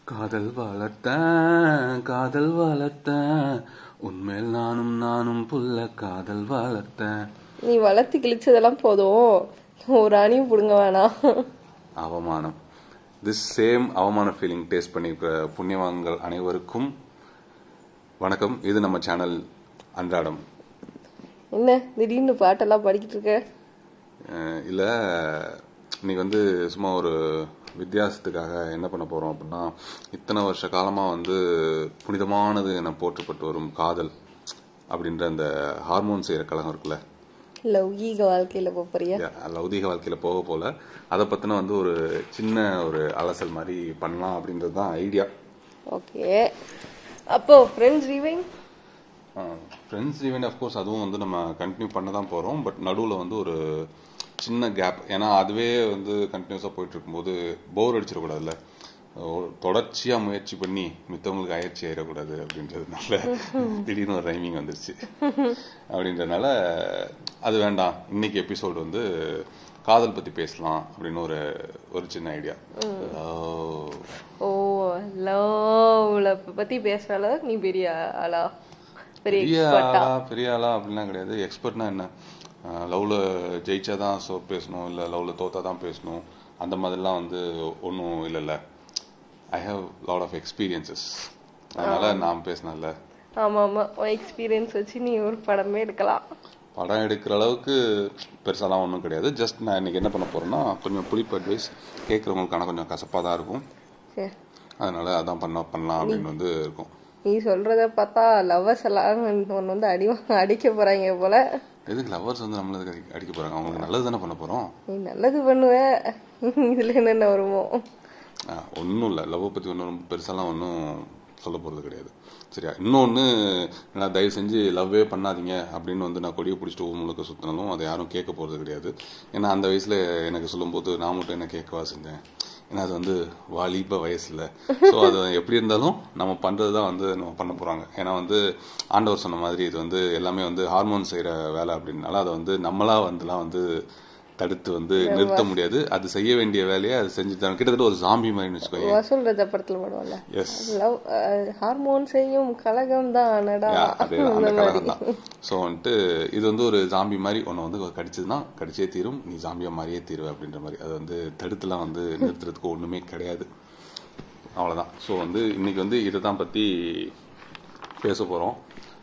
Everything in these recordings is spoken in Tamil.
காதல் வளர்த்த காதல் வளர்த்த உன்மேல் நானும் நானும் புல்ல காதல் வளர்த்த நீ வளர்த்து கிழிச்சதெல்லாம் போதும் ஒரு அணியும் பிடுங்க வேணாம் அவமானம் திஸ் சேம் அவமான ஃபீலிங் டேஸ்ட் பண்ணியிருக்கிற புண்ணியவான்கள் அனைவருக்கும் வணக்கம் இது நம்ம சேனல் அன்றாடம் என்ன திடீர்னு பாட்டெல்லாம் படிக்கிட்டு இருக்க அஹ் இல்ல இன்னைக்கு வந்து சும்மா ஒரு வித்தியாசத்துக்காக என்ன பண்ண போறோம் அப்படின்னா இத்தனை வருஷ காலமா வந்து புனிதமானது என போற்றப்பட்டு வரும் காதல் அப்படின்ற அந்த ஹார்மோன் செய்யற கலகம் இருக்குல்ல லௌகீக வாழ்க்கையில போப் போறியா Yeah, லௌதீக வாழ்க்கையில போக போல அதை பத்தின வந்து ஒரு சின்ன ஒரு அலசல் மாதிரி பண்ணலாம் அப்படின்றது தான் ஐடியா ஓகே அப்போ ஃப்ரெண்ட்ஸ் ரீவைங் ஃப்ரெண்ட்ஸ் ஈவெண்ட் அஃப்கோர்ஸ் அதுவும் வந்து நம்ம கண்டினியூ பண்ண தான் போகிறோம் பட் நடுவில் வந்து ஒரு சின்ன கேப் ஏன்னா அதுவே வந்து கண்டினியூஸாக போயிட்டு இருக்கும்போது போர் அடிச்சிடக்கூடாதுல்ல ஒரு தொடர்ச்சியாக முயற்சி பண்ணி மித்தவங்களுக்கு அயற்சி ஆயிடக்கூடாது அப்படின்றதுனால திடீர்னு ஒரு ரைமிங் வந்துருச்சு அப்படின்றதுனால அது வேண்டாம் இன்னைக்கு எபிசோடு வந்து காதல் பற்றி பேசலாம் அப்படின்னு ஒரு ஒரு சின்ன ஐடியா ஓ லவ்ல பத்தி பேசுற அளவுக்கு நீ பெரிய ஆளா பெரிய பெரிய எக்ஸ்பர்ட்டா ஆளா பெரிய ஆளா அப்படிலாம் கிடையாது எக்ஸ்பர்ட்னா என்ன லவ்ல ஜெயிச்சாதான் சோ பேசணும் இல்ல லவ்ல தோத்தா தான் பேசணும் அந்த மாதிரிலாம் வந்து ஒன்றும் இல்லைல்ல I have lot of experiences அதனால நான் பேசினேன்ல ஆமா ஆமா உன் எக்ஸ்பீரியன்ஸ் வச்சு நீ ஒரு படமே எடுக்கலாம் படம் எடுக்கிற அளவுக்கு பெருசாலாம் ஒன்றும் கிடையாது ஜஸ்ட் நான் இன்னைக்கு என்ன பண்ண போறேன்னா கொஞ்சம் புளிப்பு அட்வைஸ் கேட்குறவங்களுக்கான கொஞ்சம் கசப்பாக தான் இருக்கும் சரி அதனால அதான் பண்ண பண்ணலாம் அப்படின்னு வந்து இருக்கும் நீ சொல்றத பார்த்தா லவ்வர்ஸ் எல்லாம் ஒன்னு வந்து அடி அடிக்க போறாங்க போல எதுக்கு லவர்ஸ் வந்து நம்மளுக்கு அடி- அடிக்க போறாங்க அவங்களுக்கு நல்லது தானே பண்ண போறோம் நீ நல்லது பண்ணுவ இதுல என்னென்ன வருமோ ஒன்றும் இல்லை லவ் பற்றி ஒன்றும் ரொம்ப பெருசாலாம் ஒன்றும் சொல்ல போகிறது கிடையாது சரியா இன்னொன்று நான் தயவு செஞ்சு லவ்வே பண்ணாதீங்க அப்படின்னு வந்து நான் கொடியை பிடிச்சிட்டு ஊர் முழுக்க சுற்றினாலும் அதை யாரும் கேட்க போகிறது கிடையாது ஏன்னா அந்த வயசில் எனக்கு சொல்லும்போது நான் மட்டும் என்ன கேட்கவா செஞ்சேன் ஏன்னா அது வந்து வாலிப வயசுல ஸோ அது எப்படி இருந்தாலும் நம்ம பண்ணுறது தான் வந்து நம்ம பண்ண போகிறாங்க ஏன்னா வந்து ஆண்டவர் சொன்ன மாதிரி இது வந்து எல்லாமே வந்து ஹார்மோன் செய்கிற வேலை அப்படின்னால அதை வந்து நம்மளா வந்துலாம் வந்து தடுத்து வந்து நிறுத்த முடியாது அது செய்ய வேண்டிய வேலையை அது செஞ்சு தரணும் கிட்டத்தட்ட ஒரு ஜாம்பி மாதிரின்னு வச்சுக்கோங்க வசூல் ரஜா படத்துல படுவோம்ல எஸ் லவ் ஹார்மோன் செய்யும் கலகம் தான் அனடா அதே அந்த கலகம் தான் ஸோ வந்துட்டு இது வந்து ஒரு ஜாம்பி மாதிரி ஒன்று வந்து கடிச்சதுன்னா கடிச்சே தீரும் நீ ஜாம்பியா மாதிரியே தீருவ அப்படின்ற மாதிரி அது வந்து தடுத்துலாம் வந்து நிறுத்துறதுக்கு ஒன்றுமே கிடையாது அவ்வளோதான் ஸோ வந்து இன்னைக்கு வந்து இதை தான் பற்றி பேச போகிறோம்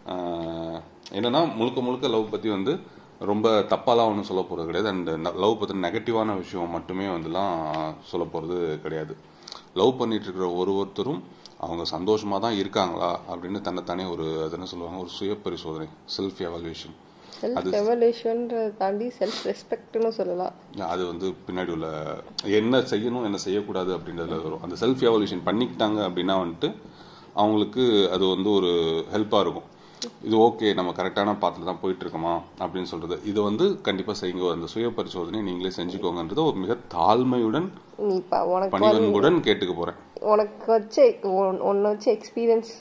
என்னன்னா முழுக்க முழுக்க லவ் பற்றி வந்து ரொம்ப தப்பாலாம் ஒன்றும் சொல்ல போகிறது கிடையாது அண்ட் லவ் பற்றின நெகட்டிவான விஷயம் மட்டுமே வந்துலாம் சொல்ல போகிறது கிடையாது லவ் பண்ணிட்டு இருக்கிற ஒரு ஒருத்தரும் அவங்க சந்தோஷமா தான் இருக்காங்களா அப்படின்னு தன்னைத்தானே ஒரு அது என்ன சொல்லுவாங்க ஒரு சுய பரிசோதனை செல்ஃப் எவாலுவேஷன் செல்ஃப் எவல்யூஷன்ற தாண்டி செல்ஃப் ரெஸ்பெக்ட்னு சொல்லலாம் அது வந்து பின்னாடி உள்ள என்ன செய்யணும் என்ன செய்யக்கூடாது அப்படின்றதுல வரும் அந்த செல்ஃப் எவாலுவேஷன் பண்ணிக்கிட்டாங்க அப்படின்னா வந்துட்டு அவங்களுக்கு அது வந்து ஒரு ஹெல்ப்பாக இருக்கும் இது ஓகே நம்ம கரெக்டான பாத்தில் தான் போயிட்டு இருக்கோமா அப்படின்னு சொல்றது இது வந்து கண்டிப்பாக செய்யுங்க அந்த சுய பரிசோதனை நீங்களே செஞ்சுக்கோங்கன்றத ஒரு மிக தாழ்மையுடன் நீ பா உனக்கு பணிவன்புடன் கேட்டுக்க போறேன் உனக்கு வச்ச ஒன்னு வச்ச எக்ஸ்பீரியன்ஸ்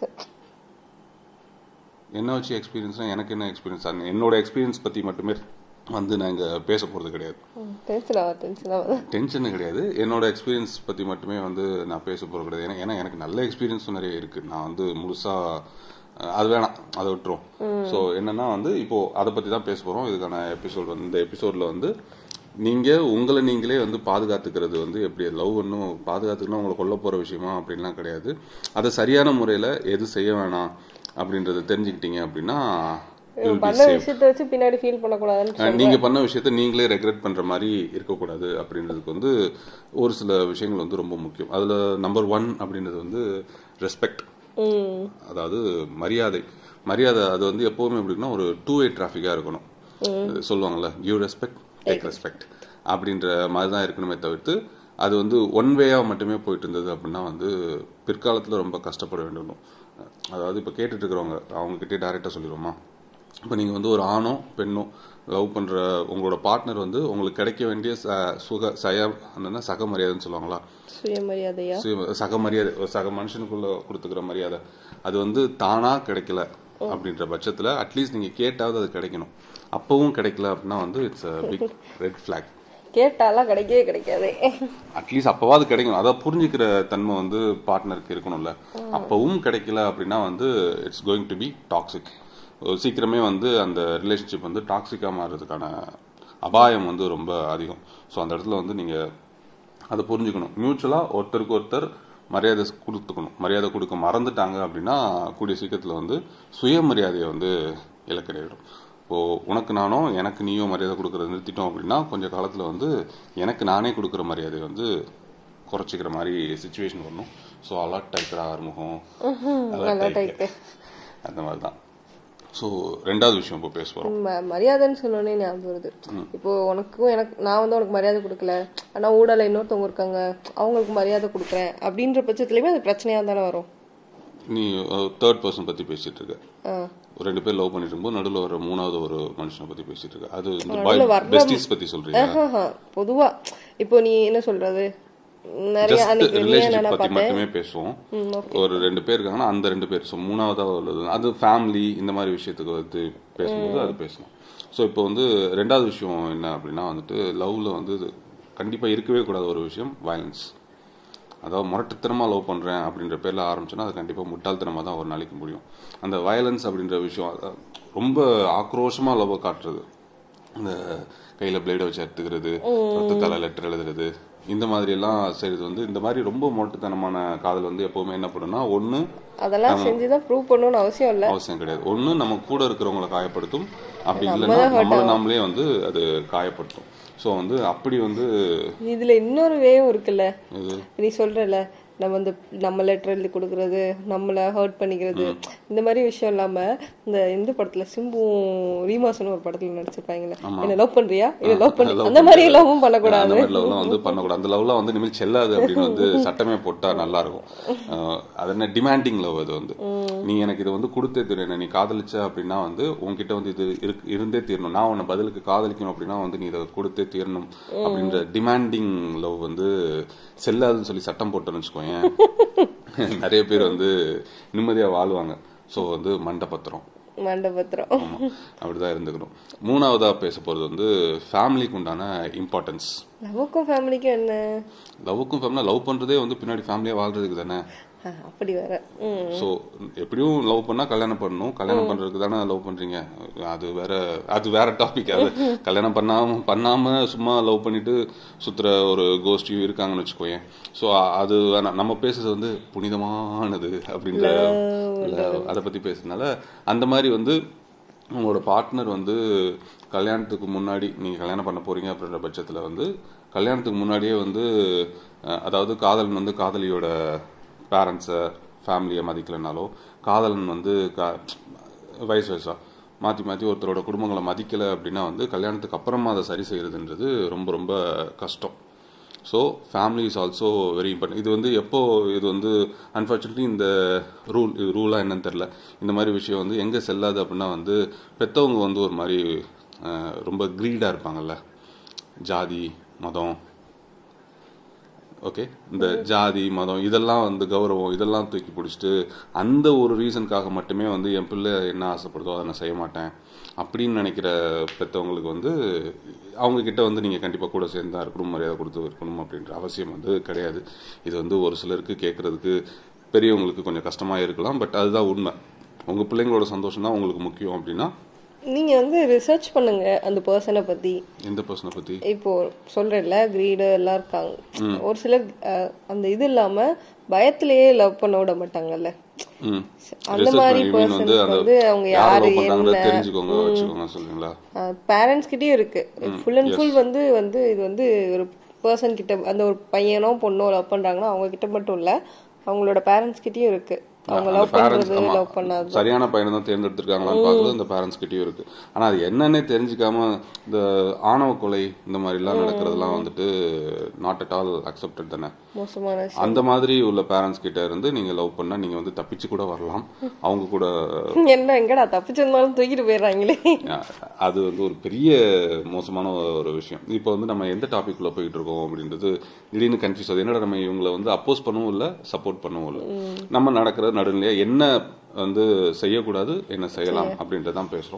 என்ன வச்சு எக்ஸ்பீரியன்ஸ்னா எனக்கு என்ன எக்ஸ்பீரியன்ஸ் என்னோட எக்ஸ்பீரியன்ஸ் பத்தி மட்டுமே வந்து நான் இங்க பேச போறது கிடையாது டென்ஷன் ஆகும் டென்ஷன் ஆகுது டென்ஷன் கிடையாது என்னோட எக்ஸ்பீரியன்ஸ் பத்தி மட்டுமே வந்து நான் பேச போறது கிடையாது ஏன்னா ஏன்னா எனக்கு நல்ல எக்ஸ்பீரியன்ஸ் நிறைய இருக்கு நான் வந்து முழுசா அஹ், அது வேணாம் அதை விட்டுரும் ஸோ என்னன்னா வந்து இப்போ அதை பத்தி தான் பேச போறோம் இதுக்கான எபிசோட் வந்து இந்த எபிசோட்ல வந்து நீங்க உங்களை நீங்களே வந்து பாதுகாத்துக்கிறது வந்து எப்படி லவ் ஒன்றும் பாதுகாத்துக்கணும் உங்களை கொல்ல போற விஷயமா அப்படின்லாம் கிடையாது அதை சரியான முறையில எது செய்ய வேணாம் அப்படின்றத தெரிஞ்சுக்கிட்டீங்க அப்படின்னா you'll be பண்ண safe. விஷயத்த வச்சு பின்னாடி ஃபீல் பண்ணக்கூடாதுன்னு அஹ் நீங்க பண்ண விஷயத்த நீங்களே ரெக்ரெட் பண்ற மாதிரி இருக்கக்கூடாது அப்படின்றதுக்கு வந்து ஒரு சில விஷயங்கள் வந்து ரொம்ப முக்கியம் அதுல நம்பர் ஒன் அப்படின்றது வந்து ரெஸ்பெக்ட் ம் அதாவது மரியாதை மரியாதை அது வந்து எப்பவுமே எப்படின்னா ஒரு டூ வே டிராஃபிக்கா இருக்கணும் சொல்லுவாங்கல்ல கிவ் ரெஸ்பெக்ட் டேக் ரெஸ்பெக்ட் அப்படின்ற மாதிரி தான் இருக்கணுமே தவிர்த்து அது வந்து ஒன் வேயா மட்டுமே போயிட்டு இருந்தது அப்படின்னா வந்து பிற்காலத்துல ரொம்ப கஷ்டப்பட வேண்டும் அதாவது இப்ப கேட்டுட்டு இருக்கிறவங்க அவங்க கிட்டே டைரக்டா சொல்லிடுவோமா இப்போ நீங்கள் வந்து ஒரு ஆணோ பெண்ணோ லவ் பண்ணுற உங்களோட பார்ட்னர் வந்து உங்களுக்கு கிடைக்க வேண்டிய ச- சுக சய என்னன்னா சக மரியாதைன்னு சொல்லுவாங்களா சுயமரியாதையா சுய- சக மரியாதை ஒரு சக மனுஷனுக்குள்ள கொடுத்துக்கிற மரியாதை அது வந்து தானா கிடைக்கல அப்படின்ற பட்சத்தில் அட்லீஸ்ட் நீங்கள் கேட்டாவது அது கிடைக்கணும் அப்பவும் கிடைக்கல அப்படின்னா வந்து இட்ஸ் பிக் ரெட் ஃபிளாக் கேட்டாலாம் கிடைக்கவே கிடைக்காது அட்லீஸ்ட் அப்பவாது கிடைக்கும் அதை புரிஞ்சுக்கிற தன்மை வந்து பார்ட்னருக்கு இருக்கணும்ல அப்பவும் கிடைக்கல அப்படின்னா வந்து it's going to be toxic சீக்கிரமே வந்து அந்த ரிலேஷன்ஷிப் வந்து டாக்ஸிக்காக மாறுறதுக்கான அபாயம் வந்து ரொம்ப அதிகம் ஸோ அந்த இடத்துல வந்து நீங்கள் அதை புரிஞ்சுக்கணும் மியூச்சுவலாக ஒருத்தருக்கு ஒருத்தர் மரியாதை கொடுத்துக்கணும் மரியாதை கொடுக்க மறந்துட்டாங்க அப்படின்னா கூடிய சீக்கிரத்தில் வந்து சுயமரியாதையை வந்து இலக்க நேரிடும் இப்போ உனக்கு நானோ எனக்கு நீயோ மரியாதை கொடுக்கறத நிறுத்திட்டோம் அப்படின்னா கொஞ்ச காலத்தில் வந்து எனக்கு நானே கொடுக்குற மரியாதையை வந்து குறைச்சிக்கிற மாதிரி சுச்சுவேஷன் வரணும் ஸோ அலர்ட் டைக்கிற ஆறுமுகம் நல்லா டைட்டு அந்த மாதிரி தான் ஸோ ரெண்டாவது விஷயம் இப்போ பேச போகிறோம் ம- மரியாதைன்னு சொன்னோடனே ஞாபகம் வருது இப்போ உனக்கும் எனக்கு நான் வந்து உனக்கு மரியாதை கொடுக்கல ஆனா ஊடல இன்னொருத்தவங்க இருக்காங்க அவங்களுக்கு மரியாதை கொடுக்குறேன் அப்படின்ற பட்சத்துலயுமே அது பிரச்சனையா தானே வரும் நீ தேர்ட் பர்சன் பற்றி பேசிட்டு இருக்க ஆ. ஒரு ரெண்டு பேர் லவ் பண்ணிட்டு இருக்கும்போது நடுவில் வர மூணாவது ஒரு மனுஷனை பற்றி பேசிட்டு இருக்க அது இந்த நடுவுல பாய் வர்ற- பெஸ்டிஸ் பற்றி சொல்றீங்க ஆஹாஹா. பொதுவா இப்போ நீ என்ன சொல்றது நிறைய ஜஸ்ட் அன்னைக்கு நீ ரிலேஷன்ஷிப் என்ன பத்தி பார்த்தேன் மட்டுமே பேசுவோம் ஒரு ரெண்டு பேர் இருக்காங்கன்னா அந்த ரெண்டு பேர் ஸோ மூணாவதா உள்ளது அது ஃபேமிலி இந்த மாதிரி விஷயத்துக்கு வந்து பேசும்போது அது பேசணும் ஸோ இப்போ வந்து ரெண்டாவது விஷயம் என்ன அப்படின்னா வந்துட்டு லவ்ல வந்து இது கண்டிப்பா இருக்கவே கூடாத ஒரு விஷயம் வயலன்ஸ் அதாவது முரட்டுத்தனமா லவ் பண்றேன் அப்படின்ற பேர்ல ஆரம்பிச்சோன்னா அது கண்டிப்பா முட்டாள்தனமா தான் ஒரு நாளைக்கு முடியும் அந்த வயலன்ஸ் அப்படின்ற விஷயம் அத- ரொம்ப ஆக்ரோஷமா லவ் காட்டுறது இந்த கையில பிளேட வச்சு எடுத்துக்கிறது ரத்தத்தால லெட்டர் எழுதுறது இந்த மாதிரி எல்லாம் செய்யறது வந்து இந்த மாதிரி ரொம்ப மொட்டுத்தனமான காதல் வந்து எப்பவுமே என்ன பண்ணுன்னா ஒண்ணு அதெல்லாம் செஞ்சுதான் ப்ரூவ் பண்ணணும்னு அவசியம் இல்ல அவசியம் கிடையாது ஒண்ணு நம்ம கூட இருக்கிறவங்கள காயப்படுத்தும் அப்படி இல்லைன்னா நம்மள நாமளே வந்து அது காயப்படுத்தும் சோ வந்து அப்படி வந்து இதுல இன்னொரு வேவும் இருக்குல்ல இது நீ சொல்றல நம்ம வந்து நம்ம லெட்டர் எழுதி கொடுக்கறது நம்மள ஹர்ட் பண்ணிக்கிறது இந்த மாதிரி விஷயம் இல்லாம இந்த இந்த படத்துல சிம்புவும் ரீமாசனும் ஒரு படத்துல நடிச்சிருப்பாங்கல்ல என்ன லவ் பண்றியா இல்ல லவ் பண்ணி love அந்த மாதிரி லவ்வும் அந்த பண்ணக்கூடாது மாதிரி லவ்லாம் வந்து பண்ணக்கூடாது அந்த லவ்லாம் வந்து இனிமேல் செல்லாது அப்படின்னு வந்து சட்டமே போட்டா நல்லா இருக்கும் அஹ் அது என்ன டிமாண்டிங் லவ் அது வந்து நீ எனக்கு இது வந்து கொடுத்தே தீரணும் நீ காதலிச்ச அப்படின்னா வந்து உன்கிட்ட வந்து இது இருக்கு- இருந்தே தீரணும் நான் உன்னை பதிலுக்கு காதலிக்கணும் அப்படின்னா வந்து நீ இதை கொடுத்தே தீரணும் அப்படின்ற டிமாண்டிங் லவ் வந்து செல்லாதுன்னு சொல்லி சட்டம் போட்டோன்னு வச்சுக்கோயேன் நிறைய பேர் வந்து நிம்மதியா வாழ்வாங்க சோ வந்து மண்டபத்திரம் மண்டபத்திரம் ஆமா அப்படிதான் இருந்துக்கணும் மூணாவதா பேச போறது வந்து ஃபேமிலிக்கு உண்டான இம்பார்ட்டன்ஸ் நமக்கும் ஃபேமிலிக்கும் என்ன லவ்வுக்கும் ஃபேமிலி லவ் பண்றதே வந்து பின்னாடி ஃபேமிலியா வாழ்றதுக்கு தானே ஆ, அப்படி வர ம் ஸோ எப்படியும் லவ் பண்ணா கல்யாணம் பண்ணணும் கல்யாணம் பண்றதுக்கு தானே லவ் பண்றீங்க அது வேற அது வேற டாபிக் அது கல்யாணம் பண்ணாம பண்ணாம சும்மா லவ் பண்ணிட்டு சுத்துற ஒரு கோஷ்டியும் இருக்காங்கன்னு வச்சுக்கோயேன் ஸோ அது வேணாம் நம்ம பேசுறது வந்து புனிதமானது அப்படின்ற அதை பத்தி பேசுறதுனால அந்த மாதிரி வந்து உங்களோட பார்ட்னர் வந்து கல்யாணத்துக்கு முன்னாடி நீங்க கல்யாணம் பண்ண போறீங்க அப்படின்ற பட்சத்துல வந்து கல்யாணத்துக்கு முன்னாடியே வந்து அஹ், அதாவது காதலன் வந்து காதலியோட பேரண்ட்ஸை ஃபேமிலியை மதிக்கலைனாலோ காதலன் வந்து வயசு வயசா மாற்றி மாற்றி ஒருத்தரோட குடும்பங்களை மதிக்கலை அப்படின்னா வந்து கல்யாணத்துக்கு அப்புறமா அதை சரி செய்யறதுன்றது ரொம்ப ரொம்ப கஷ்டம் so family is also very important இது வந்து எப்போ இது வந்து அன்ஃபார்ச்சுனேட்லி இந்த ரூல் இது ரூலாக என்னன்னு தெரில இந்த மாதிரி விஷயம் வந்து எங்கே செல்லாது அப்படின்னா வந்து பெற்றவங்க வந்து ஒரு மாதிரி அஹ், ரொம்ப க்ரீடாக இருப்பாங்கல்ல ஜாதி மதம் ஓகே இந்த ஜாதி மதம் இதெல்லாம் வந்து கௌரவம் இதெல்லாம் தூக்கி பிடிச்சிட்டு அந்த ஒரு ரீசனுக்காக மட்டுமே வந்து என் பிள்ளை என்ன ஆசைப்படுதோ அதை நான் செய்ய மாட்டேன் அப்படின்னு நினைக்கிற பெற்றவங்களுக்கு வந்து அவங்க கிட்ட வந்து நீங்க கண்டிப்பா கூட சேர்ந்து தான் இருக்கணும் மரியாதை கொடுத்து இருக்கணும் அப்படின்ற அவசியம் வந்து கிடையாது இது வந்து ஒரு சிலருக்கு கேட்கறதுக்கு பெரியவங்களுக்கு கொஞ்சம் கஷ்டமா இருக்கலாம் பட் அதுதான் உண்மை உங்க பிள்ளைங்களோட சந்தோஷம் தான் உங்களுக்கு முக்கியம் அப்படின்னா நீங்க வந்து ரிசர்ச் பண்ணுங்க அந்த பர்சனை பத்தி எந்த பர்சனை பத்தி இப்போ சொல்றேன்ல கிரீடு எல்லாம் இருக்காங்க ஒரு சிலர் அஹ், அந்த இது இல்லாம பயத்திலேயே லவ் பண்ண விட மாட்டாங்கல்ல ம் அந்த Research மாதிரி பண்ணி, you mean வந்து persons அந்த வந்து அவங்க யார் யாரு love பண்றாங்களோ என்ன தெரிஞ்சுக்கோங்க வச்சுக்கோங்க சொல்றீங்களா பேரண்ட்ஸ் கிட்டயும் இருக்கு ஃபுல் அண்ட் ஃபுல் வந்து வந்து இது வந்து ஒரு பர்சன் கிட்ட அந்த ஒரு பையனோ பொண்ணோ லவ் பண்றாங்கன்னா அவங்க கிட்ட மட்டும் இல்ல அவங்களோட பேரண்ட்ஸ் கிட்டயும் இருக்கு அவங்க அந்த லவ் parents, பண்றது ஆமா. லவ் பண்ணாது சரியான பையனை தான் தேர்ந்தெடுத்திருக்காங்களான்னு பார்க்கறது இந்த பேரண்ட்ஸ் கிட்டயும் இருக்கு ஆனா அது என்னன்னே தெரிஞ்சுக்காம இந்த ஆணவ கொலை இந்த மாதிரி எல்லாம் நடக்கிறதெல்லாம் வந்துட்டு நாட் அட் ஆல் அக்செப்டட் தானே மோசமான விஷயம். அந்த மாதிரி உள்ள பேரண்ட்ஸ் கிட்ட இருந்து நீங்க லவ் பண்ணா நீங்க வந்து தப்பிச்சு கூட வரலாம் அவங்க கூட என்ன எங்கடா தப்பிச்சிருந்தாலும் தூக்கிட்டு போயிடுறாங்களே அஹ், அது வந்து ஒரு பெரிய மோசமான ஒரு விஷயம் இப்போ வந்து நம்ம எந்த டாபிக் உள்ள போயிட்டு இருக்கோம் அப்படின்றது திடீர்னு கன்ஃபியூஸ் ஆகுது என்னடா நம்ம இவங்களை வந்து அப்போஸ் பண்ணவும் இல்லை சப்போர்ட் பண்ணவும் இல்லை நம்ம நடக்கிற நடுநிலையா என்ன வந்து செய்யக்கூடாது என்ன செய்யலாம் அப்படின்றதான் பேசுறோம்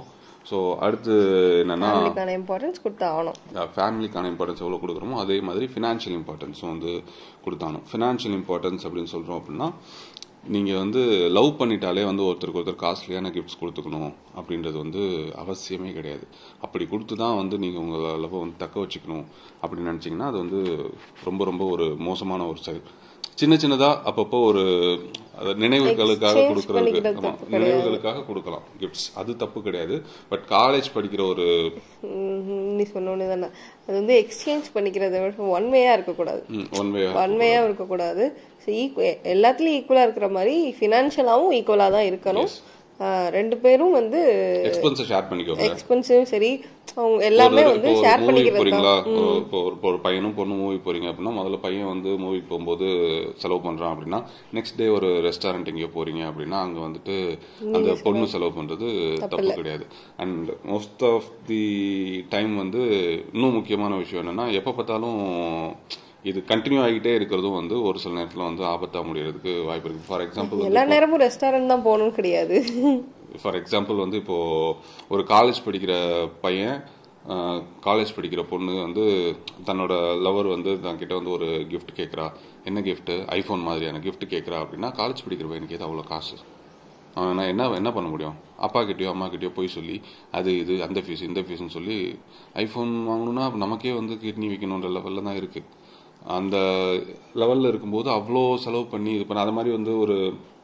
ஸோ அடுத்து என்னன்னா ஃபேமிலிக்கான இம்பார்ட்டன்ஸ் கொடுத்து ஆகணும் ஃபேமிலிக்கான இம்பார்ட்டன்ஸ் எவ்வளோ கொடுக்குறோமோ அதே மாதிரி ஃபினான்ஷியல் இம்பார்ட்டன்ஸும் வந்து கொடுத்தாகணும் ஃபினான்ஷியல் இம்பார்ட்டன்ஸ் அப்படின்னு சொல்கிறோம் அப்படின்னா நீங்கள் வந்து லவ் பண்ணிட்டாலே வந்து ஒருத்தருக்கு ஒருத்தர் காஸ்ட்லியான கிஃப்ட்ஸ் கொடுத்துக்கணும் அப்படின்றது வந்து அவசியமே கிடையாது அப்படி கொடுத்து தான் வந்து நீங்கள் உங்கள் லவ்வை வந்து தக்க வச்சுக்கணும் அப்படின்னு நினச்சிங்கன்னா அது வந்து ரொம்ப ரொம்ப ஒரு மோசமான ஒரு செயல் சின்ன சின்னதா அப்பப்போ ஒரு அஹ், நினைவுகளுக்காக Exchange கொடுக்கறதுக்கு பண்ணிக்கிறது ஆமா, தப்பு நினைவுகளுக்காக கொடுக்கலாம் கிஃப்ட்ஸ் அது தப்பு கிடையாது பட் காலேஜ் படிக்கிற ஒரு ம், நீ சொன்னோன்னு தானே அது வந்து எக்ஸ்சேஞ்ச் பண்ணிக்கிறத விட ஒன் வேயா இருக்கக்கூடாது ஒன் வே ஒன் வேயா இருக்கக்கூடாது So, equa- எல்லாத்துலயும் ஈக்குவலா இருக்கிற மாதிரி ஃபினான்ஷியலாவும் ஈக்குவலா தான் இருக்கணும் ஆஹ் ரெண்டு பேரும் வந்து எக்ஸ்பென்ஸை ஷேர் பண்ணிக்கோங்க எக்ஸ்பென்சிவும் சரி அவங்க எல்லாமே ஒரு- வந்து இப்போ ஒரு ஷேர் மூவி பண்ணிக்கிறது போறீங்களா தான் இப்போ ஒரு இப்போ ஒரு பையனும் பொண்ணு மூவி போறீங்க அப்படின்னா முதல்ல பையன் வந்து மூவிக்கு போகும்போது செலவு பண்றான் அப்படின்னா நெக்ஸ்ட் டே ஒரு ரெஸ்டாரண்ட் எங்கேயோ போறீங்க அப்படின்னா அங்க வந்துட்டு அந்த பொண்ணு செலவு பண்றது தப்பு கிடையாது and most of the time வந்து இன்னும் முக்கியமான விஷயம் என்னன்னா எப்ப பார்த்தாலும் இது கண்டினியூ ஆகிட்டே இருக்கிறதும் வந்து ஒரு சில நேரத்துல வந்து ஆபத்தா முடியறதுக்கு வாய்ப்பு இருக்கு ஃபார் எக்ஸாம்பிள் எல்லா நேரமும் ரெஸ்டாரண்ட் தான் போகணும்னு கிடையாது ஃபார் எக்ஸாம்பிள் வந்து இப்போ ஒரு காலேஜ் படிக்கிற பையன் காலேஜ் படிக்கிற பொண்ணு வந்து தன்னோட லவர் வந்து தன்கிட்ட வந்து ஒரு gift கேட்குறா என்ன gift ஐஃபோன் மாதிரியான gift கேட்குறா அப்படின்னா காலேஜ் படிக்கிற பையனுக்கு ஏதோ அவ்வளோ காசு அவன் நான் என்ன என்ன பண்ண முடியும் அப்பா கிட்டயோ அம்மா கிட்டயோ போய் சொல்லி அது இது அந்த ஃபீஸ் இந்த ஃபீஸ்னு சொல்லி ஐஃபோன் வாங்கணும்னா நமக்கே வந்து கிட்னி வைக்கணுன்ற லெவலில் தான் இருக்கு அந்த லெவலில் இருக்கும்போது அவ்வளோ செலவு பண்ணி இது பண்ண அது மாதிரி வந்து ஒரு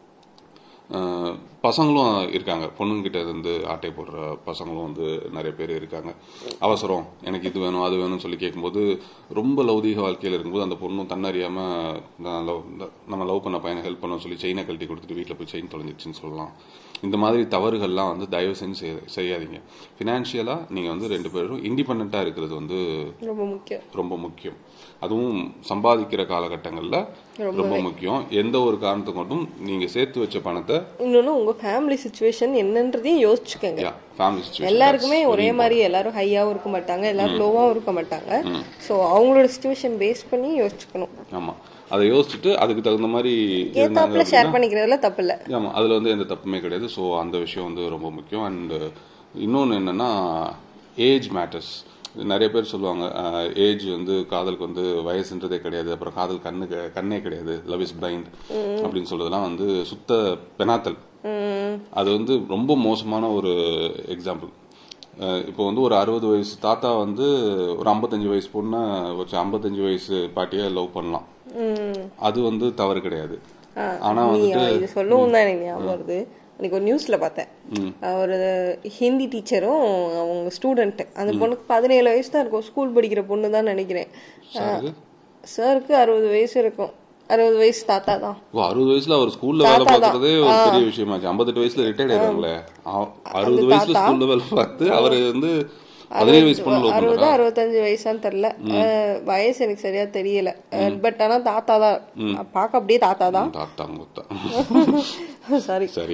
அஹ், பசங்களும் இருக்காங்க பொண்ணுங்கிட்ட இருந்து ஆட்டை போடுற பசங்களும் வந்து நிறைய பேர் இருக்காங்க அவசரம் எனக்கு இது வேணும் அது வேணும்னு சொல்லி கேட்கும்போது ரொம்ப லௌதீக வாழ்க்கையில் இருக்கும்போது அந்த பொண்ணும் தன்னறியாம நான் love- இந்த- நம்ம லவ் பண்ண பையனை ஹெல்ப் பண்ண சொல்லி செயினை கழட்டி கொடுத்துட்டு வீட்டில் போய் செயின் தொலைஞ்சிருச்சுன்னு சொல்லலாம் இந்த மாதிரி தவறுகள்லாம் வந்து தயவு செஞ்சு செய்ய- செய்யாதீங்க ஃபினான்ஷியலாக நீங்கள் வந்து ரெண்டு பேரும் இண்டிபெண்ட்டாக இருக்கிறது வந்து ரொம்ப முக்கியம் ரொம்ப முக்கியம் அதுவும் சம்பாதிக்கிற காலகட்டங்களில் ரொம்ப முக்கியம் எந்த ஒரு காரணத்தை கொண்டும் நீங்க சேர்த்து வச்ச பணத்தை இன்னொன்னு உங்க ஃபேமிலி சுச்சுவேஷன் என்னன்றதையும் யோசிச்சுக்கோங்க ஃபேமிலி சுச்சுவேஷன் எல்லாருக்குமே ஒரே மாதிரி எல்லாரும் ஹையாவும் இருக்க மாட்டாங்க எல்லாரும் லோவாவும் இருக்க மாட்டாங்க சோ அவங்களோட சுச்சுவேஷன் பேஸ் பண்ணி யோசிச்சுக்கணும் ஆமா அதை யோசிச்சுட்டு அதுக்கு தகுந்த மாதிரி இருந்தாங்க ஏத்தாப்புல ஷேர் பண்ணிக்கிறதுல தப்பு இல்ல ஆமா அதுல வந்து எந்த தப்புமே கிடையாது ஸோ அந்த விஷயம் வந்து ரொம்ப முக்கியம் அண்ட் இன்னொன்னு என்னன்னா ஏஜ் மேட்டர்ஸ் நிறைய பேர் சொல்லுவாங்க ஏஜ் வந்து காதலுக்கு வந்து வயசுன்றதே கிடையாது அப்புறம் காதல் கண்ணு கெ- கண்ணே கிடையாது லவ் இஸ் பிளைண்ட் அப்படின்னு சொல்றதெல்லாம் வந்து சுத்த பெனாத்தல் அது வந்து ரொம்ப மோசமான ஒரு எக்ஸாம்பிள் இப்போ வந்து ஒரு அறுபது வயசு தாத்தா வந்து ஒரு ஐம்பத்தஞ்சு வயசு பொண்ணை வச்சு ஐம்பத்தஞ்சு வயசு பாட்டியை லவ் பண்ணலாம் அது வந்து தவறு கிடையாது ஆனா நீ வந்துட்டு இது சொல்லவும் தான் எனக்கு ஞாபகம் வருது அன்னைக்கு ஒரு நியூஸ்ல பார்த்தேன் ஒரு ஹிந்தி டீச்சரும் அவங்க ஸ்டூடெண்ட் அந்த பொண்ணுக்கு பதினேழு வயசு தான் இருக்கும் ஸ்கூல் படிக்கிற பொண்ணு தான் நினைக்கிறேன் சாருக்கு சாருக்கு அறுபது வயசு இருக்கும் அறுபது வயசு தாத்தா தான் ஓ அறுபது வயசுல அவர் ஸ்கூல்ல வேலை பார்க்கறதே ஒரு பெரிய விஷயமாச்சு ஐம்பத்தெட்டு வயசுல ரிட்டையர்ட் ஆயிடுறாங்களே அ- அறுபது வயசுல ஸ்கூல்ல வேலை பார்த்து அவர் வந்து பதினேழு வயசு பொண்ணு லவ் அறுபது பண்றாரா அறுபத்தஞ்சு வயசான்னு தெரியல அஹ், வயசு எனக்கு சரியா தெரியல பட் ஆனா தாத்தா தான் பார்க்க அப்படியே தாத்தா தான் தாத்தா முத்தா சாரி சரி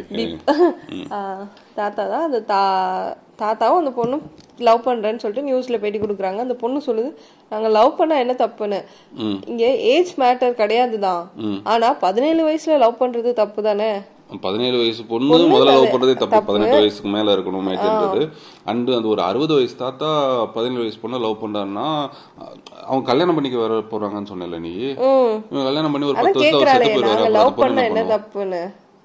தாத்தா தான் அந்த தா தாத்தாவும் அந்த பொண்ணும் லவ் பண்றேன்னு சொல்லிட்டு நியூஸ்ல பேட்டி கொடுக்குறாங்க அந்த பொண்ணு சொல்லுது நாங்க லவ் பண்ணா என்ன தப்புன்னு இங்க ஏஜ் மேட்டர் கிடையாது தான் ஆனா பதினேழு வயசுல லவ் பண்றது தப்பு தானே பதினேழு வயசு பொண்ணு முதல்ல லவ் பண்றதே தப்பு பதினெட்டு வயசுக்கு மேல இருக்கணும் மேட்ச்ன்றது அண்ட் அந்த ஒரு அறுபது வயசு தாத்தா பதினேழு வயசு பொண்ணு லவ் பண்றான்னா அவங்க கல்யாணம் பண்ணிக்க வர போறாங்கன்னு சொன்னல நீ இவன் கல்யாணம் பண்ணி ஒரு அதான் பத்து வருஷம் அவர் கேக்குறாளே செத்து போயிருவாரு நாங்க அப்புறம் அந்த லவ் பொண்ணு பண்ண என்ன என்ன பண்ணும் தப்புன்னு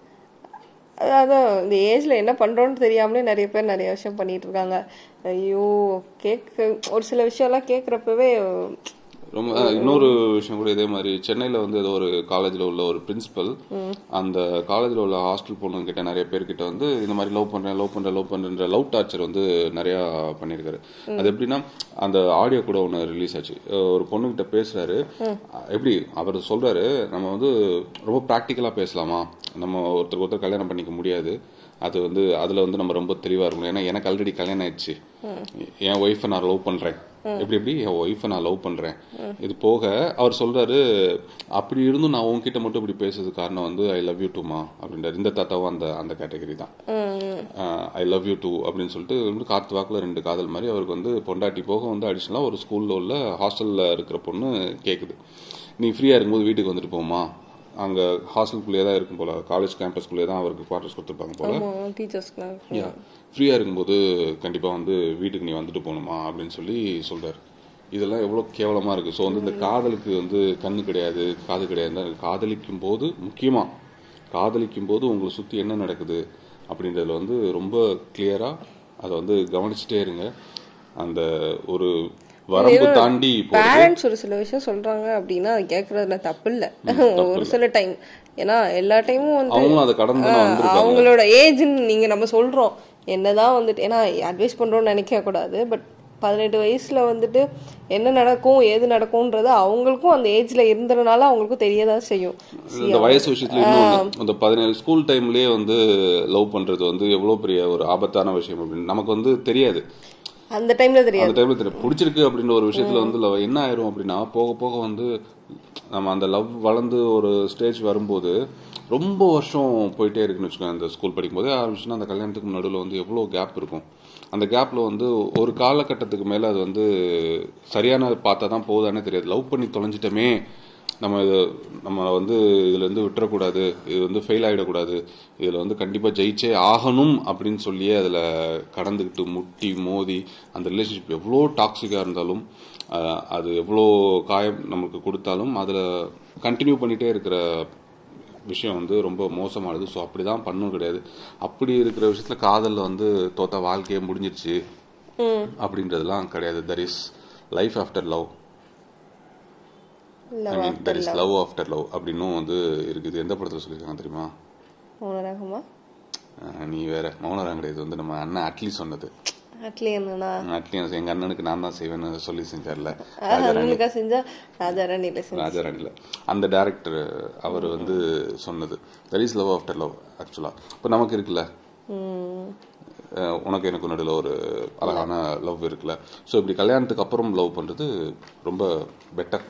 அதான் இந்த ஏஜ்ல என்ன பண்றோம்னு தெரியாமலே நிறைய பேர் நிறைய விஷயம் பண்ணிட்டு இருக்காங்க ஐயோ கேட்க ஒரு சில விஷயம் எல்லாம் கேக்குறப்பவே ரொம்ப அஹ், இன்னொரு விஷயம் கூட இதே மாதிரி சென்னையில வந்து ஏதோ ஒரு காலேஜ்ல உள்ள ஒரு பிரின்சிபல் அந்த காலேஜ்ல உள்ள ஹாஸ்டல் பொண்ணுங்க கிட்ட நிறைய பேர்கிட்ட வந்து இந்த மாதிரி லவ் பண்றேன் லவ் பண்றேன் லவ் பண்றேன்ற லவ் டார்ச்சர் வந்து நிறைய பண்ணிருக்காரு அது எப்படின்னா அந்த ஆடியோ கூட ஒன்று ரிலீஸ் ஆச்சு அஹ், ஒரு பொண்ணுகிட்ட பேசுறாரு எப்படி அவர் சொல்றாரு நம்ம வந்து ரொம்ப ப்ராக்டிக்கலா பேசலாமா நம்ம ஒருத்தருக்கு ஒருத்தர் கல்யாணம் பண்ணிக்க முடியாது அது வந்து அதுல வந்து நம்ம ரொம்ப தெளிவா இருக்கணும் ஏன்னா எனக்கு ஆல்ரெடி கல்யாணம் ஆயிடுச்சு என் ஒய்ஃபை நான் லவ் பண்றேன் எப்படி எப்படி என் ஒய்ஃபை நான் லவ் பண்றேன் இது போக அவர் சொல்றாரு அப்படி இருந்தும் நான் உன்கிட்ட மட்டும் இப்படி பேசுறது காரணம் வந்து ஐ லவ் யூ டூமா அப்படின்றாரு இந்த தாத்தாவும் அந்த அந்த கேட்டகரி தான் ஐ லவ் யூ டூ அப்படின்னு சொல்லிட்டு வந்து காத்து வாக்குல ரெண்டு காதல் மாதிரி அவருக்கு வந்து பொண்டாட்டி போக வந்து அடிஷனலா ஒரு ஸ்கூல்ல உள்ள ஹாஸ்டல்ல இருக்கிற பொண்ணு கேக்குது நீ ஃப்ரீயா இருக்கும்போது வீட்டுக்கு வந்துட்டு போமா அங்கே ஹாஸ்டலுக்குள்ளேயே தான் இருக்கும் போல காலேஜ் கேம்பஸ்குள்ளேயே தான் அவருக்கு குவார்டர்ஸ் கொடுத்துருப்பாங்க போல ஆமா டீச்சர்ஸ்க்குலாம் யா ஃப்ரீயாக இருக்கும்போது கண்டிப்பாக வந்து வீட்டுக்கு நீ வந்துட்டு போகணுமா அப்படின்னு சொல்லி சொல்கிறார் இதெல்லாம் எவ்வளோ கேவலமாக இருக்குது ஸோ வந்து இந்த காதலுக்கு வந்து கண்ணு கிடையாது காது கிடையாது காதலிக்கும் போது முக்கியமாக காதலிக்கும் போது உங்களை சுற்றி என்ன நடக்குது அப்படின்றதுல வந்து ரொம்ப கிளியராக அதை வந்து கவனிச்சுட்டே இருங்க அந்த ஒரு வரம்பு தாண்டி இப்போ பேரண்ட்ஸ் ஒரு சில விஷயம் சொல்றாங்க அப்படின்னா அது கேட்கறதுல தப்பு இல்ல ஒரு சில டைம் ஏன்னா எல்லா டைமும் வந்து அவங்களும் அதை கடந்து தான் வந்திருக்காங்க அவங்களோட ஏஜ்னு நீங்க நம்ம சொல்றோம் என்னதான் வந்துட்டு ஏன்னா அட்வைஸ் பண்றோம்னு நினைக்க கூடாது பட் பதினெட்டு வயசுல வந்துட்டு என்ன நடக்கும் ஏது நடக்கும்ன்றது அவங்களுக்கும் அந்த ஏஜ்ல இருந்ததுனால அவங்களுக்கும் தெரியதான் செய்யும் இந்த வயசு விஷயத்துல இன்னும் அந்த பதினேழு ஸ்கூல் டைம்லயே வந்து லவ் பண்றது வந்து எவ்வளவு பெரிய ஒரு ஆபத்தான விஷயம் அப்படின்னு நமக்கு வந்து தெரியாது அந்த டைம்ல தெரியாது அந்த டைம்ல தெரியும் பிடிச்சிருக்கு அப்படின்ற ஒரு விஷயத்துல வந்து love என்ன ஆயிரும் அப்படின்னா போக போக வந்து நம்ம அந்த லவ் வளர்ந்து ஒரு ஸ்டேஜ் வரும்போது ரொம்ப வருஷம் போயிட்டே இருக்குன்னு வச்சுக்கோங்க அந்த ஸ்கூல் படிக்கும்போதே ஆரம்பிச்சுன்னா அந்த கல்யாணத்துக்கு நடுவில் வந்து எவ்வளோ கேப் இருக்கும் அந்த கேப்ல வந்து ஒரு காலகட்டத்துக்கு மேல அது வந்து சரியான பார்த்தா தான் போகுதானே தெரியாது லவ் பண்ணி தொலைஞ்சிட்டோமே நம்ம இது நம்ம வந்து இதுல இருந்து விட்டுறக்கூடாது இது வந்து ஃபெயில் ஆகிடக்கூடாது இதுல வந்து கண்டிப்பா ஜெயிச்சே ஆகணும் அப்படின்னு சொல்லியே அதுல கடந்துக்கிட்டு முட்டி மோதி அந்த ரிலேஷன்ஷிப் எவ்வளோ டாக்ஸிக்காக இருந்தாலும் ஆஹ், அது எவ்வளோ காயம் நமக்கு கொடுத்தாலும் அதில் கண்டினியூ பண்ணிட்டே இருக்கிற விஷயம் வந்து ரொம்ப மோசமானது ஸோ அப்படி தான் பண்ணும் கிடையாது அப்படி இருக்கிற விஷயத்தில் காதலில் வந்து தோத்தா வாழ்க்கையே முடிஞ்சிருச்சு ம் அப்படின்றதுலாம் கிடையாது there is life after love இல்ல I mean there is love after love அப்படின்னும் வந்து இருக்குது எந்த படத்தில் சொல்லியிருக்காங்க தெரியுமா மௌனராகமா அஹ் நீ வேற மௌனராங்க கிடையாது வந்து நம்ம அண்ணன் அட்லி சொன்னது அட்லி என்னன்னா அட்லி எங்க அண்ணனுக்கு நான் தான் செய்வேன்னு சொல்லி செஞ்சார்ல உங்களுக்கா செஞ்சா ராஜா ராணியில செஞ்சு ராஜாராணில அந்த டேரக்டர் அவர் வந்து சொன்னது there is love after love actually இப்போ நமக்கு இருக்குல்ல ம் அஹ் உனக்கு எனக்கு நடுவில் ஒரு அழகான லவ் இருக்குல்ல ஸோ இப்படி கல்யாணத்துக்கு அப்புறம் லவ் பண்ணுறது ரொம்ப பெட்டர்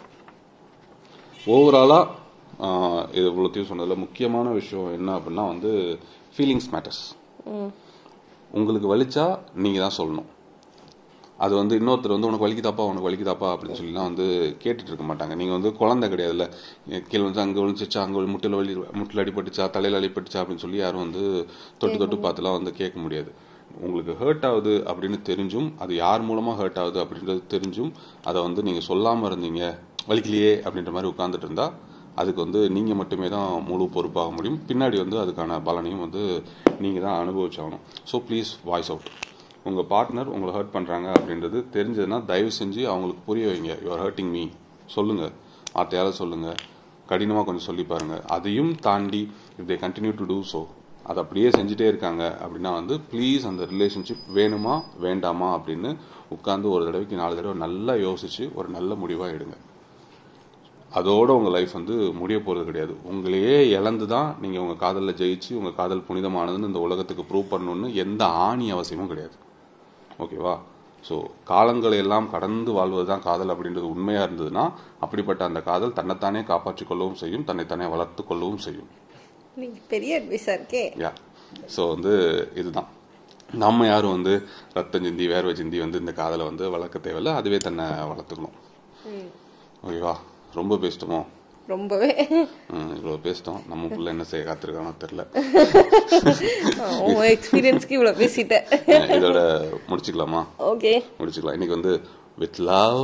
ஓவராலாக இது இவ்வளோத்தையும் சொன்னதில் முக்கியமான விஷயம் என்ன அப்படின்னா வந்து ஃபீலிங்ஸ் மேட்டர்ஸ் ம் உங்களுக்கு வலிச்சா நீங்கள் தான் சொல்லணும் அது வந்து இன்னொருத்தர் வந்து உனக்கு வலிக்குதாப்பா உனக்கு வலிக்குதாப்பா அப்படின்னு சொல்லிலாம் வந்து கேட்டுட்டு இருக்க மாட்டாங்க நீங்கள் வந்து குழந்தை கிடையாதுல்ல கீழே வந்து அங்கே விழுந்துச்சா அங்கே முட்டில் வலி முட்டில் அடிபட்டுச்சா தலையில் அடிபட்டுச்சா அப்படின்னு சொல்லி யாரும் வந்து தொட்டு தொட்டு பார்த்துலாம் வந்து கேட்க முடியாது உங்களுக்கு ஹர்ட் ஆகுது அப்படின்னு தெரிஞ்சும் அது யார் மூலமாக ஹர்ட் ஆகுது அப்படின்றது தெரிஞ்சும் அதை வந்து நீங்கள் சொல்லாமல் இருந்தீங்க வலிக்கலையே அப்படின்ற மாதிரி உட்காந்துட்டு இருந்தா அதுக்கு வந்து நீங்கள் மட்டுமே தான் முழு பொறுப்பாக முடியும் பின்னாடி வந்து அதுக்கான பலனையும் வந்து நீங்கள் தான் அனுபவிச்சாகணும் ஸோ ப்ளீஸ் வாய்ஸ் அவுட் உங்கள் பார்ட்னர் உங்களை ஹர்ட் பண்ணுறாங்க அப்படின்றது தெரிஞ்சதுன்னா தயவு செஞ்சு அவங்களுக்கு புரிய வைங்க யூஆர் ஹர்ட்டிங் மீ சொல்லுங்கள் வார்த்தையால் சொல்லுங்கள் கடினமாக கொஞ்சம் சொல்லி பாருங்க அதையும் தாண்டி if they continue to do so அதை அப்படியே செஞ்சுட்டே இருக்காங்க அப்படின்னா வந்து ப்ளீஸ் அந்த ரிலேஷன்ஷிப் வேணுமா வேண்டாமா அப்படின்னு உட்காந்து ஒரு தடவைக்கு நாலு தடவை நல்லா யோசிச்சு ஒரு நல்ல முடிவாக எடுங்க அதோட உங்கள் லைஃப் வந்து முடிய போகிறது கிடையாது உங்களையே இழந்து தான் நீங்கள் உங்கள் காதலில் ஜெயிச்சு உங்கள் காதல் புனிதமானதுன்னு இந்த உலகத்துக்கு ப்ரூவ் பண்ணணும்னு எந்த ஆணி அவசியமும் கிடையாது ஓகேவா ஸோ காலங்களை எல்லாம் கடந்து வாழ்வது தான் காதல் அப்படின்றது உண்மையாக இருந்ததுன்னா அப்படிப்பட்ட அந்த காதல் தன்னைத்தானே காப்பாற்றிக் கொள்ளவும் செய்யும் தன்னைத்தானே வளர்த்து கொள்ளவும் செய்யும் நீங்க பெரிய அட்வைஸா இருக்கே யா ஸோ வந்து இதுதான் நம்ம யாரும் வந்து ரத்தம் சிந்தி வேர்வை சிந்தி வந்து இந்த காதலை வந்து வளர்க்க தேவையில்ல அதுவே தன்னை வளர்த்துக்கணும் ஓகேவா ரொம்ப பேசிட்டோமோ ரொம்பவே ம், இவ்வளவு பேசிட்டோம் நம்ம புள்ள என்ன செய்ய காத்திருக்கானோ தெரியல உன் எக்ஸ்பீரியன்ஸ்க்கு இவ்வளவு பேசிட்டேன் அஹ் இதோட முடிச்சுக்கலாமா ஓகே முடிச்சுக்கலாம் இன்னைக்கு வந்து with love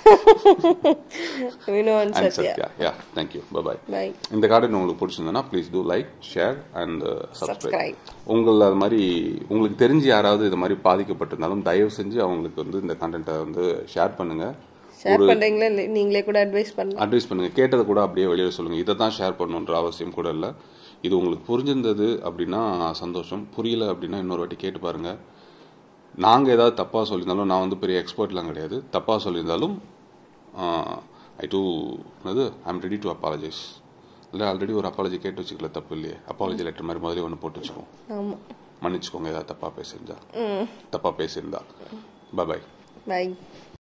Vino and and Sathya Sathya yeah thank you bye bye இந்த கார்டன் உங்களுக்கு பிடிச்சிருந்ததுன்னா please do like share and subscribe Subscribe. உங்களை அது மாதிரி உங்களுக்கு தெரிஞ்சு யாராவது இது மாதிரி பாதிக்கப்பட்டிருந்தாலும் தயவு செஞ்சு அவங்களுக்கு வந்து இந்த கண்டென்ட்டை வந்து ஷேர் பண்ணுங்க ஷேர் பண்றீங்களா இல்ல நீங்களே கூட அட்வைஸ் பண்ணலாம் அட்வைஸ் பண்ணுங்க கேட்டதை கூட அப்படியே வெளியே சொல்லுங்க இதை தான் ஷேர் பண்ணணுன்ற அவசியம் கூட இல்லை இது உங்களுக்கு புரிஞ்சிருந்தது அப்படின்னா சந்தோஷம் புரியல அப்படின்னா இன்னொரு வாட்டி கேட்டு பாருங்க நாங்கள் ஏதாவது தப்பாக சொல்லியிருந்தாலும் நான் வந்து பெரிய எக்ஸ்பர்ட்லாம் கிடையாது தப்பாக சொல்லியிருந்தாலும் ஐ டூ என்னது I am ready to apologise இல்லை ஆல்ரெடி ஒரு அப்பாலஜி கேட்டு வச்சுக்கல தப்பு இல்லையே அப்பாலஜி லெட்டர் மாதிரி முதல்ல ஒன்று போட்டு வச்சுக்கோம் ஆமா மன்னிச்சுக்கோங்க ஏதாவது தப்பாக பேசியிருந்தா தப்பாக பேசியிருந்தா பாய் பை